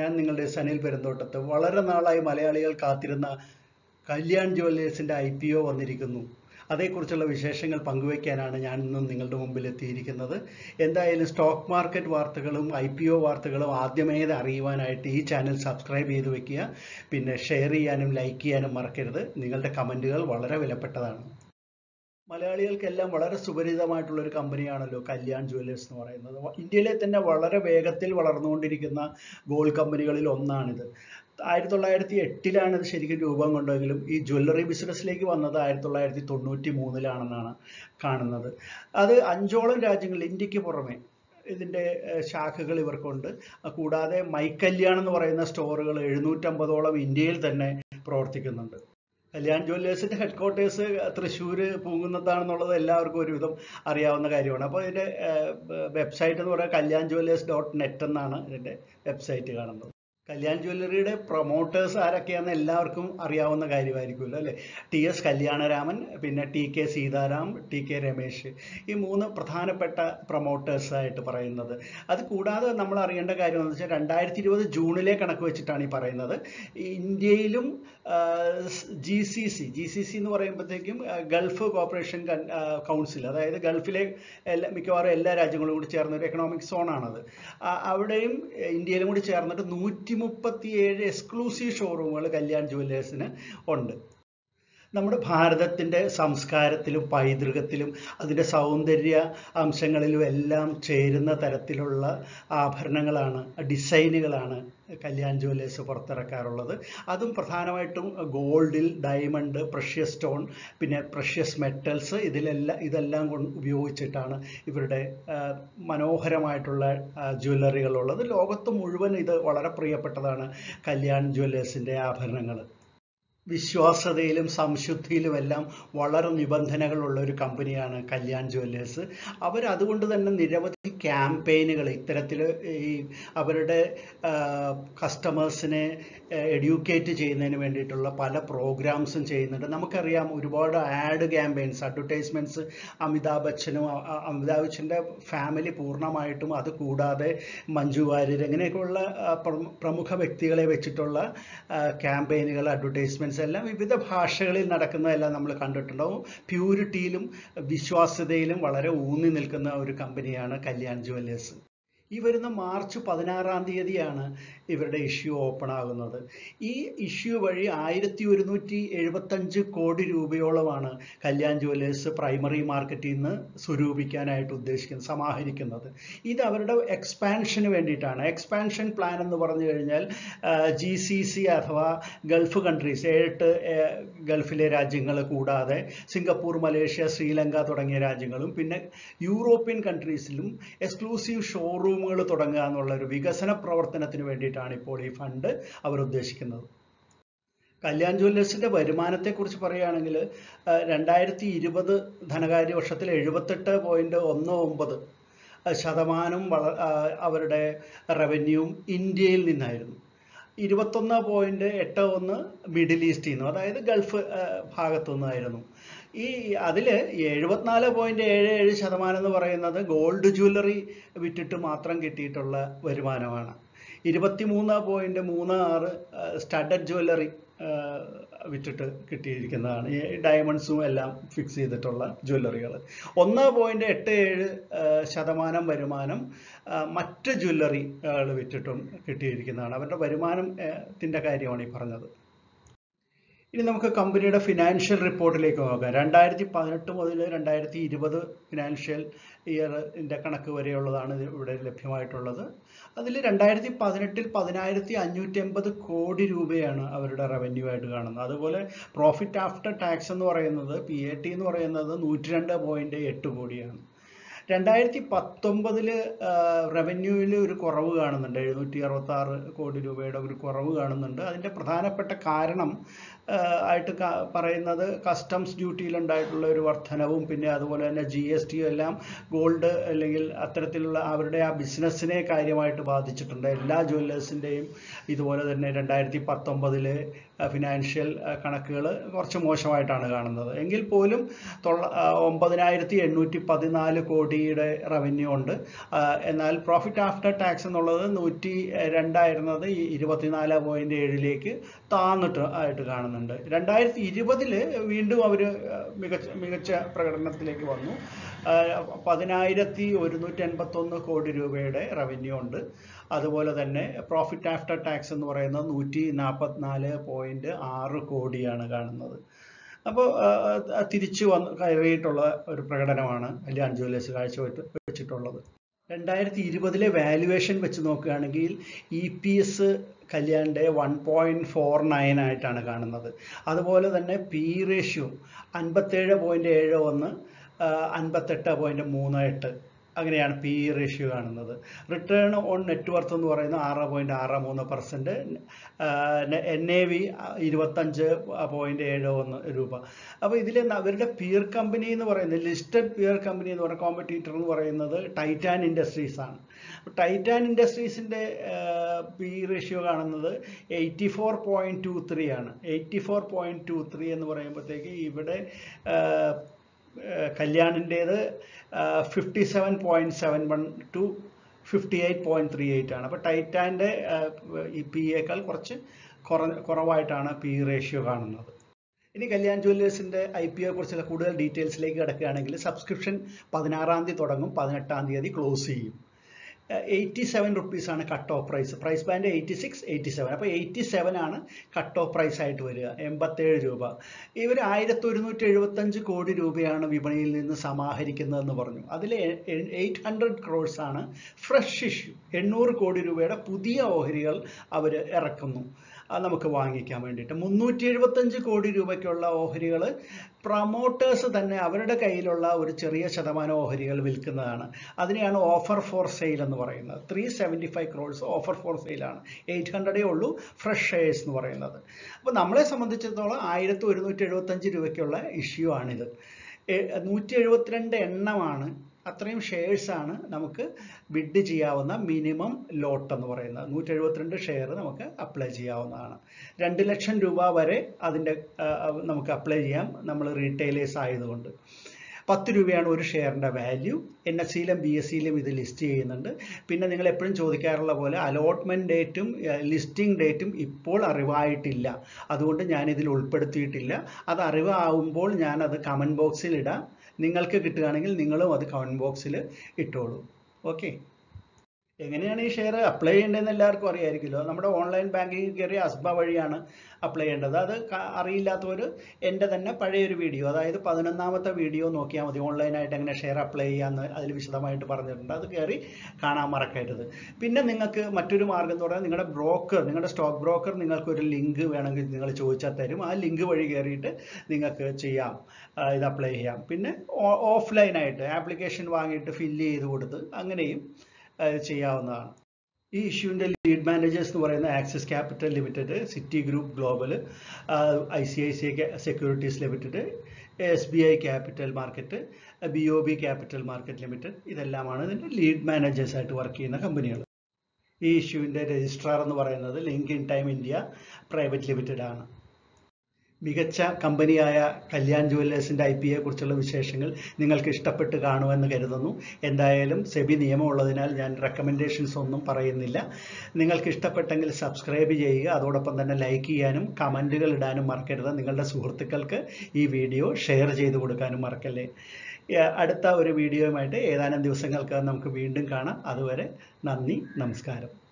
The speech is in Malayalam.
ഞാൻ നിങ്ങളുടെ സനിൽ പെരുന്തോട്ടത്ത് വളരെ നാളായി മലയാളികൾ കാത്തിരുന്ന കല്യാൺ ജുവല്ലേഴ്സിന്റെ ഐ പി ഒ വന്നിരിക്കുന്നു അതേക്കുറിച്ചുള്ള വിശേഷങ്ങൾ പങ്കുവയ്ക്കാനാണ് ഞാൻ ഇന്നും നിങ്ങളുടെ മുമ്പിൽ എത്തിയിരിക്കുന്നത് എന്തായാലും സ്റ്റോക്ക് മാർക്കറ്റ് വാർത്തകളും ഐ പി ഒ വാർത്തകളും ആദ്യമേ അറിയുവാനായിട്ട് ഈ ചാനൽ സബ്സ്ക്രൈബ് ചെയ്ത് വെക്കുക പിന്നെ ഷെയർ ചെയ്യാനും ലൈക്ക് ചെയ്യാനും മറക്കരുത് നിങ്ങളുടെ കമൻറ്റുകൾ വളരെ വിലപ്പെട്ടതാണ് മലയാളികൾക്കെല്ലാം വളരെ സുപരിചിതമായിട്ടുള്ള ഒരു കമ്പനിയാണല്ലോ കല്യാൺ ജുവല്ലേഴ്സ് എന്ന് പറയുന്നത് ഇന്ത്യയിലെ തന്നെ വളരെ വേഗത്തിൽ വളർന്നുകൊണ്ടിരിക്കുന്ന ഗോൾഡ് കമ്പനികളിൽ ഒന്നാണിത് ആയിരത്തി തൊള്ളായിരത്തി എട്ടിലാണ് ഇത് ശരിക്കും രൂപം കൊണ്ടെങ്കിലും ഈ ജ്വല്ലറി ബിസിനസ്സിലേക്ക് വന്നത് ആയിരത്തി തൊള്ളായിരത്തി തൊണ്ണൂറ്റി മൂന്നിലാണെന്നാണ് കാണുന്നത് അത് അഞ്ചോളം രാജ്യങ്ങൾ ഇന്ത്യക്ക് പുറമെ ഇതിൻ്റെ ശാഖകൾ ഇവർക്കുണ്ട് കൂടാതെ മൈക്കല്യാൺ എന്ന് പറയുന്ന സ്റ്റോറുകൾ എഴുന്നൂറ്റമ്പതോളം ഇന്ത്യയിൽ തന്നെ പ്രവർത്തിക്കുന്നുണ്ട് കല്യാൺ ജ്വല്ലേഴ്സിന്റെ ഹെഡ് ക്വാർട്ടേഴ്സ് തൃശ്ശൂർ പൂങ്കുന്നത്താണെന്നുള്ളത് എല്ലാവർക്കും ഒരുവിധം അറിയാവുന്ന കാര്യമാണ് അപ്പോൾ ഇതിന്റെ വെബ്സൈറ്റ് എന്ന് പറയുന്നത് കല്യാൺ ജ്വല്ലേഴ്സ് ഡോട്ട് നെറ്റ് എന്നാണ് ഇതിന്റെ വെബ്സൈറ്റ് കാണുന്നത് കല്യാൺ ജ്വല്ലറിയുടെ പ്രൊമോട്ടേഴ്സ് ആരൊക്കെയാണെന്ന് എല്ലാവർക്കും അറിയാവുന്ന കാര്യമായിരിക്കുമല്ലോ അല്ലേ ടി എസ് കല്യാണരാമൻ പിന്നെ T K Seetharam T K Ramesh ഈ മൂന്ന് പ്രധാനപ്പെട്ട പ്രൊമോട്ടേഴ്സ് ആയിട്ട് പറയുന്നത് അത് കൂടാതെ നമ്മൾ അറിയേണ്ട കാര്യം എന്ന് വെച്ചാൽ രണ്ടായിരത്തി ഇരുപത് ജൂണിലെ കണക്ക് വെച്ചിട്ടാണ് ഈ പറയുന്നത് ഇന്ത്യയിലും G C C G C C എന്ന് പറയുമ്പോഴത്തേക്കും ഗൾഫ് കോപ്പറേഷൻ കൗൺസിൽ അതായത് ഗൾഫിലെ എല്ലാ മിക്കവാറും എല്ലാ രാജ്യങ്ങളും കൂടി ചേർന്ന ഒരു എക്കണോമിക് സോണാണത് അവിടെയും ഇന്ത്യയിലും കൂടി ചേർന്നിട്ട് നൂറ്റി മുപ്പത്തിയേഴ് എക്സ്ക്ലൂസീവ് ഷോറൂമുകൾ കല്യാൺ ജുവല്ലേഴ്സിന് ഉണ്ട് നമ്മുടെ ഭാരതത്തിൻ്റെ സംസ്കാരത്തിലും പൈതൃകത്തിലും അതിൻ്റെ സൗന്ദര്യ അംശങ്ങളിലും എല്ലാം ചേരുന്ന തരത്തിലുള്ള ആഭരണങ്ങളാണ് ഡിസൈനുകളാണ് കല്യാൺ ജുവല്ലേഴ്സ് പുറത്തിറക്കാറുള്ളത് അതും പ്രധാനമായിട്ടും ഗോൾഡിൽ ഡയമണ്ട് പ്രഷ്യസ് സ്റ്റോൺ പിന്നെ പ്രഷ്യസ് മെറ്റൽസ് ഇതിലെല്ലാം ഇതെല്ലാം കൊണ്ട് ഉപയോഗിച്ചിട്ടാണ് ഇവരുടെ മനോഹരമായിട്ടുള്ള ജ്വല്ലറികളുള്ളത് ലോകത്ത് മുഴുവൻ ഇത് വളരെ പ്രിയപ്പെട്ടതാണ് കല്യാൺ ജുവല്ലേഴ്സിൻ്റെ ആഭരണങ്ങൾ വിശ്വാസതയിലും സംശുദ്ധിയിലുമെല്ലാം വളരെ നിബന്ധനകളുള്ള ഒരു കമ്പനിയാണ് കല്യാൺ ജുവല്ലേഴ്സ് അവർ അതുകൊണ്ട് തന്നെ നിരവധി ക്യാമ്പയിനുകൾ ഇത്തരത്തിൽ ഈ അവരുടെ കസ്റ്റമേഴ്സിനെ എഡ്യൂക്കേറ്റ് ചെയ്യുന്നതിന് വേണ്ടിയിട്ടുള്ള പല പ്രോഗ്രാംസും ചെയ്യുന്നുണ്ട് നമുക്കറിയാം ഒരുപാട് ആഡ് ക്യാമ്പയിൻസ് അഡ്വർടൈസ്മെൻറ്റ്സ് അമിതാഭ് ബച്ചനും അമിതാഭ് ബച്ചൻ്റെ ഫാമിലി പൂർണ്ണമായിട്ടും അത് കൂടാതെ മഞ്ജു വാര്യർ ഇങ്ങനെയൊക്കെയുള്ള പ്രമുഖ വ്യക്തികളെ വെച്ചിട്ടുള്ള ക്യാമ്പയിനുകൾ അഡ്വർടൈസ്മെൻറ്റ്സ് എല്ലാം വിവിധ ഭാഷകളിൽ നടക്കുന്നതെല്ലാം നമ്മൾ കണ്ടിട്ടുണ്ടാവും പ്യൂരിറ്റിയിലും വിശ്വാസ്യതയിലും വളരെ ഊന്നി നിൽക്കുന്ന ഒരു കമ്പനിയാണ് കല്യാൺ ജുവല്ലേഴ്സ് ഈ വരുന്ന മാർച്ച് പതിനാറാം തീയതിയാണ് ഇവരുടെ ഇഷ്യൂ ഓപ്പൺ ആകുന്നത് ഈ ഇഷ്യൂ വഴി ആയിരത്തി ഒരുന്നൂറ്റി എഴുപത്തഞ്ച് കോടി രൂപയോളമാണ് കല്യാൺ ജുവല്ലേഴ്സ് പ്രൈമറി മാർക്കറ്റിൽ നിന്ന് സ്വരൂപിക്കാനായിട്ട് ഉദ്ദേശിക്കുന്നത് സമാഹരിക്കുന്നത് ഇത് അവരുടെ എക്സ്പാൻഷന് വേണ്ടിയിട്ടാണ് എക്സ്പാൻഷൻ പ്ലാൻ എന്ന് പറഞ്ഞു കഴിഞ്ഞാൽ ജി സി സി അഥവാ ഗൾഫ് കൺട്രീസ് ഏഴെട്ട് ഗൾഫിലെ രാജ്യങ്ങൾ കൂടാതെ സിംഗപ്പൂർ മലേഷ്യ ശ്രീലങ്ക തുടങ്ങിയ രാജ്യങ്ങളും പിന്നെ യൂറോപ്യൻ കൺട്രീസിലും എക്സ്ക്ലൂസീവ് ഷോറൂം ഷോറൂമുകൾ തുടങ്ങുക എന്നുള്ള ഒരു വികസന പ്രവർത്തനത്തിന് വേണ്ടിയിട്ടാണ് ഇപ്പോൾ ഈ ഫണ്ട് അവർ ഉദ്ദേശിക്കുന്നത് കല്യാൺ ജ്വല്ലേഴ്സിന്റെ വരുമാനത്തെക്കുറിച്ച് പറയുകയാണെങ്കിൽ രണ്ടായിരത്തി ഇരുപത് ധനകാര്യ വർഷത്തിൽ എഴുപത്തെട്ട് പോയിന്റ് ഒന്ന് ഒമ്പത് ശതമാനം വള അവരുടെ റവന്യൂവും ഇന്ത്യയിൽ നിന്നായിരുന്നു ഇരുപത്തൊന്ന് പോയിന്റ് എട്ട് ഒന്ന് മിഡിൽ ഈസ്റ്റിൽ നിന്നും അതായത് ഗൾഫ് ഭാഗത്തു നിന്നായിരുന്നു ഈ അതിൽ എഴുപത്തിനാല് പോയിന്റ് ഏഴ് ഏഴ് ശതമാനം എന്ന് പറയുന്നത് ഗോൾഡ് ജ്വല്ലറി വിറ്റിട്ട് മാത്രം കിട്ടിയിട്ടുള്ള വരുമാനമാണ് ഇരുപത്തിമൂന്ന് പോയിന്റ് മൂന്ന് ആറ് സ്റ്റഡഡ് ജ്വല്ലറി വിറ്റിട്ട് കിട്ടിയിരിക്കുന്നതാണ് ഈ ഡയമണ്ട്സും എല്ലാം ഫിക്സ് ചെയ്തിട്ടുള്ള ജ്വല്ലറികൾ ഒന്ന് പോയിന്റ് എട്ട് ഏഴ് ശതമാനം വരുമാനം മറ്റ് ജ്വല്ലറികൾ വിറ്റിട്ടും കിട്ടിയിരിക്കുന്നതാണ് അവരുടെ വരുമാനത്തിൻ്റെ കാര്യമാണ് ഈ പറഞ്ഞത് ഇനി നമുക്ക് കമ്പനിയുടെ ഫിനാൻഷ്യൽ റിപ്പോർട്ടിലേക്ക് നോക്കാം രണ്ടായിരത്തി പതിനെട്ട് മുതൽ രണ്ടായിരത്തി ഇരുപത് ഫിനാൻഷ്യൽ ഇയറിൻ്റെ കണക്ക് വരെയുള്ളതാണ് ഇവിടെ ലഭ്യമായിട്ടുള്ളത് അതിൽ രണ്ടായിരത്തി പതിനെട്ടിൽ പതിനായിരത്തി അഞ്ഞൂറ്റി എൺപത് കോടി രൂപയാണ് അവരുടെ റവന്യൂ ആയിട്ട് കാണുന്നത് അതുപോലെ പ്രോഫിറ്റ് ആഫ്റ്റർ ടാക്സ് എന്ന് പറയുന്നത് പി എ ടി എന്ന് പറയുന്നത് നൂറ്റി രണ്ട് പോയിന്റ് എട്ട് കോടിയാണ് രണ്ടായിരത്തി പത്തൊമ്പതില് റവന്യൂവിൽ ഒരു കുറവ് കാണുന്നുണ്ട് എഴുന്നൂറ്റി അറുപത്തി ആറ് കോടി രൂപയുടെ ഒരു കുറവ് കാണുന്നുണ്ട് അതിൻ്റെ പ്രധാനപ്പെട്ട കാരണം ആയിട്ട് ക- പറയുന്നത് കസ്റ്റംസ് ഡ്യൂട്ടിയിലുണ്ടായിട്ടുള്ള ഒരു വർധനവും പിന്നെ അതുപോലെ തന്നെ ജി എസ് ടിയും എല്ലാം ഗോൾഡ് അല്ലെങ്കിൽ അത്തരത്തിലുള്ള അവരുടെ ആ ബിസിനസ്സിനെ കാര്യമായിട്ട് ബാധിച്ചിട്ടുണ്ട് എല്ലാ ജ്വല്ലേഴ്സിൻ്റെയും ഇതുപോലെ തന്നെ രണ്ടായിരത്തി പത്തൊമ്പതിലെ ഫിനാൻഷ്യൽ കണക്കുകൾ കുറച്ച് മോശമായിട്ടാണ് കാണുന്നത് എങ്കിൽ പോലും തൊള്ള ആ, ഒമ്പതിനായിരത്തി എണ്ണൂറ്റി പതിനാല് കോടിയുടെ റവന്യൂ ഉണ്ട് ആ, എന്നാൽ പ്രോഫിറ്റ് ആഫ്റ്റർ ടാക്സ് എന്നുള്ളത് നൂറ്റി രണ്ടായിരുന്നത് ഈ ഇരുപത്തിനാല് പോയിന്റ് ഏഴിലേക്ക് താന്നിട്ട് ആയിട്ട് കാണുന്നുണ്ട് രണ്ടായിരത്തി ഇരുപതില് വീണ്ടും അവർ മികച്ച മികച്ച പ്രകടനത്തിലേക്ക് വന്നു ആ, പതിനായിരത്തി ഒരുന്നൂറ്റി എൺപത്തൊന്ന് കോടി രൂപയുടെ റവന്യൂ ഉണ്ട് അതുപോലെ തന്നെ പ്രോഫിറ്റ് ആഫ്റ്റർ ടാക്സ് എന്ന് പറയുന്നത് നൂറ്റി നാൽപ്പത്തിനാല് പോയിന്റ് ആറ് കോടിയാണ് കാണുന്നത് അപ്പോൾ തിരിച്ചു വന്ന് കയറിയിട്ടുള്ള ഒരു പ്രകടനമാണ് കല്യാൺ ജുവലേഴ്സ് കാഴ്ചവെച്ച് വെച്ചിട്ടുള്ളത് രണ്ടായിരത്തി ഇരുപതിലെ വാല്യുവേഷൻ വെച്ച് നോക്കുകയാണെങ്കിൽ ഇ പി എസ് കല്യാണിൻ്റെ വൺ പോയിൻറ്റ് ഫോർ നയൻ ആയിട്ടാണ് കാണുന്നത് അതുപോലെ തന്നെ പി റേഷ്യോ അൻപത്തേഴ് പോയിൻറ്റ് ഏഴ് ഒന്ന് അൻപത്തെട്ട് പോയിൻറ്റ് മൂന്ന് എട്ട് അങ്ങനെയാണ് പി ഇ റേഷ്യോ കാണുന്നത് റിട്ടേൺ ഓൺ നെറ്റ്വർത്ത് എന്ന് പറയുന്നത് ആറ് പോയിൻറ്റ് ആറ് മൂന്ന് പെർസെൻറ്റ് എൻ എ വി ഇരുപത്തഞ്ച് പോയിൻറ്റ് ഏഴ് ഒന്ന് രൂപ അപ്പോൾ ഇതിൽ അവരുടെ പിയർ കമ്പനി എന്ന് പറയുന്നത് ലിസ്റ്റഡ് പിയർ കമ്പനി എന്ന് പറയുന്ന കോമ്പറ്റീറ്റർ എന്ന് പറയുന്നത് ടൈറ്റാൻ ഇൻഡസ്ട്രീസ് ആണ് ടൈറ്റാൻ ഇൻഡസ്ട്രീസിൻ്റെ പി റേഷ്യോ കാണുന്നത് eighty four point two three ആണ് eighty four point two three എന്ന് പറയുമ്പോഴത്തേക്ക് ഇവിടെ ആ, കല്യാണിൻ്റേത് fifty seven point seven one two fifty eight point three eight ആണ് അപ്പോൾ ടൈറ്റാൻ്റെ ഈ പി യേക്കാൾ കുറച്ച് കുറ കുറവായിട്ടാണ് പി റേഷ്യോ കാണുന്നത് ഇനി കല്യാൺ ജുവല്ലേഴ്സിൻ്റെ ഐ പി ഒ കുറിച്ചുള്ള കൂടുതൽ ഡീറ്റെയിൽസിലേക്ക് കിടക്കുകയാണെങ്കിൽ സബ്സ്ക്രിപ്ഷൻ പതിനാറാം തീയതി തുടങ്ങും പതിനെട്ടാം തീയതി ക്ലോസ് ചെയ്യും എയ്റ്റി സെവൻ റുപ്പീസാണ് cut off price price band eighty six eighty seven അപ്പോൾ എയ്റ്റി സെവൻ ആണ് കട്ട് ഓഫ് പ്രൈസ് ആയിട്ട് വരിക എൺപത്തേഴ് രൂപ ഇവർ ആയിരത്തി ഒരുന്നൂറ്റി എഴുപത്തഞ്ച് കോടി രൂപയാണ് വിപണിയിൽ നിന്ന് സമാഹരിക്കുന്നതെന്ന് പറഞ്ഞു അതിൽ എയ്റ്റ് ഹൺഡ്രഡ് ക്രോഡ്സ് ആണ് ഫ്രഷ് ഇഷ്യൂ എണ്ണൂറ് കോടി രൂപയുടെ പുതിയ ഓഹരികൾ അവർ ഇറക്കുന്നു അത് നമുക്ക് വാങ്ങിക്കാൻ വേണ്ടിയിട്ട് മുന്നൂറ്റി എഴുപത്തഞ്ച് കോടി രൂപയ്ക്കുള്ള ഓഹരികൾ പ്രൊമോട്ടേഴ്സ് തന്നെ അവരുടെ കയ്യിലുള്ള ഒരു ചെറിയ ശതമാനം ഓഹരികൾ വിൽക്കുന്നതാണ് അതിനെയാണ് ഓഫർ ഫോർ സെയിൽ എന്ന് പറയുന്നത് three seventy five crores offer for സെയിലാണ് എയ്റ്റ് ഹൺഡ്രഡേ ഉള്ളൂ ഫ്രഷ് ഷെയർസ് എന്ന് പറയുന്നത് അപ്പോൾ നമ്മളെ സംബന്ധിച്ചിടത്തോളം ആയിരത്തി ഒരുന്നൂറ്റി എഴുപത്തഞ്ച് രൂപയ്ക്കുള്ള ഇഷ്യൂ ആണിത് നൂറ്റി എഴുപത്തിരണ്ട് എണ്ണമാണ് അത്രയും ഷെയർസ് ആണ് നമുക്ക് ബിഡ് ചെയ്യാവുന്ന മിനിമം ലോട്ട് എന്ന് പറയുന്നത് നൂറ്റി എഴുപത്തിരണ്ട് ഷെയർ നമുക്ക് അപ്ലൈ ചെയ്യാവുന്നതാണ് രണ്ട് ലക്ഷം രൂപ വരെ അതിൻ്റെ ആ, നമുക്ക് അപ്ലൈ ചെയ്യാം നമ്മൾ റീറ്റെയിലേഴ്സ് ആയതുകൊണ്ട് പത്ത് രൂപയാണ് ഒരു ഷെയറിൻ്റെ വാല്യൂ എൻ എസ് സിയിലും ബി എസ് സിയിലും ഇത് ലിസ്റ്റ് ചെയ്യുന്നുണ്ട് പിന്നെ നിങ്ങൾ എപ്പോഴും ചോദിക്കാറുള്ള പോലെ അലോട്ട്മെൻറ്റ് ഡേറ്റും ലിസ്റ്റിംഗ് ഡേറ്റും ഇപ്പോൾ അറിവായിട്ടില്ല അതുകൊണ്ട് ഞാൻ ഇതിൽ ഉൾപ്പെടുത്തിയിട്ടില്ല അത് അറിവാകുമ്പോൾ ഞാൻ അത് കമൻറ്റ് ബോക്സിൽ ഇടാം നിങ്ങൾക്ക് കിട്ടുകയാണെങ്കിൽ നിങ്ങളും അത് കമൻറ്റ് ബോക്സിൽ ഇട്ടോളൂ ഓക്കെ എങ്ങനെയാണ് ഈ ഷെയർ അപ്ലൈ ചെയ്യേണ്ടതെന്ന് എല്ലാവർക്കും അറിയാമായിരിക്കുമല്ലോ നമ്മുടെ ഓൺലൈൻ ബാങ്കിങ് കയറി അസ്ബ വഴിയാണ് അപ്ലൈ ചെയ്യേണ്ടത് അത് ക- അറിയില്ലാത്തവർ എൻ്റെ തന്നെ പഴയൊരു വീഡിയോ അതായത് പതിനൊന്നാമത്തെ വീഡിയോ നോക്കിയാൽ മതി ഓൺലൈനായിട്ട് എങ്ങനെ ഷെയർ അപ്ലൈ ചെയ്യാമെന്ന് അതിൽ വിശദമായിട്ട് പറഞ്ഞിട്ടുണ്ട് അത് കയറി കാണാൻ മറക്കരുത് പിന്നെ നിങ്ങൾക്ക് മറ്റൊരു മാർഗം എന്ന് പറഞ്ഞാൽ നിങ്ങളുടെ ബ്രോക്കർ നിങ്ങളുടെ സ്റ്റോക്ക് ബ്രോക്കർ നിങ്ങൾക്ക് ഒരു ലിങ്ക് വേണമെങ്കിൽ നിങ്ങൾ ചോദിച്ചാൽ തരും ആ ലിങ്ക് വഴി കയറിയിട്ട് നിങ്ങൾക്ക് ചെയ്യാം ആ, ഇത് അപ്ലൈ ചെയ്യാം പിന്നെ ഓഫ്ലൈനായിട്ട് ആപ്ലിക്കേഷൻ വാങ്ങിയിട്ട് ഫില്ല് ചെയ്ത് കൊടുത്ത് അങ്ങനെയും ആ, ചെയ്യാവുന്നതാണ് ഈ ഇഷ്യൂവിൻ്റെ ലീഡ് മാനേജേഴ്സ് എന്ന് പറയുന്ന Axis Capital Limited Citi Group Global I C I C I Securities Limited S B I Capital Market B O B Capital Market Limited ഇതെല്ലാമാണ് ഇതിൻ്റെ ലീഡ് മാനേജേഴ്സ് ആയിട്ട് വർക്ക് ചെയ്യുന്ന കമ്പനികൾ ഈ ഇഷ്യൂവിൻ്റെ രജിസ്ട്രാർ എന്ന് പറയുന്നത് Link In Time India Private Limited ആണ് മികച്ച കമ്പനിയായ കല്യാൺ ജുവല്ലേഴ്സിൻ്റെ ഐ പി എ കുറിച്ചുള്ള വിശേഷങ്ങൾ നിങ്ങൾക്ക് ഇഷ്ടപ്പെട്ട് കാണുമെന്ന് കരുതുന്നു എന്തായാലും സെബി നിയമം ഉള്ളതിനാൽ ഞാൻ റെക്കമെൻഡേഷൻസ് ഒന്നും പറയുന്നില്ല നിങ്ങൾക്ക് ഇഷ്ടപ്പെട്ടെങ്കിൽ സബ്സ്ക്രൈബ് ചെയ്യുക അതോടൊപ്പം തന്നെ ലൈക്ക് ചെയ്യാനും കമൻറ്റുകൾ ഇടാനും മറക്കരുത് നിങ്ങളുടെ സുഹൃത്തുക്കൾക്ക് ഈ വീഡിയോ ഷെയർ ചെയ്ത് കൊടുക്കാനും മറക്കല്ലേ ഏ, അടുത്ത ഒരു വീഡിയോയുമായിട്ട് ഏതാനും ദിവസങ്ങൾക്ക് നമുക്ക് വീണ്ടും കാണാം അതുവരെ നന്ദി നമസ്കാരം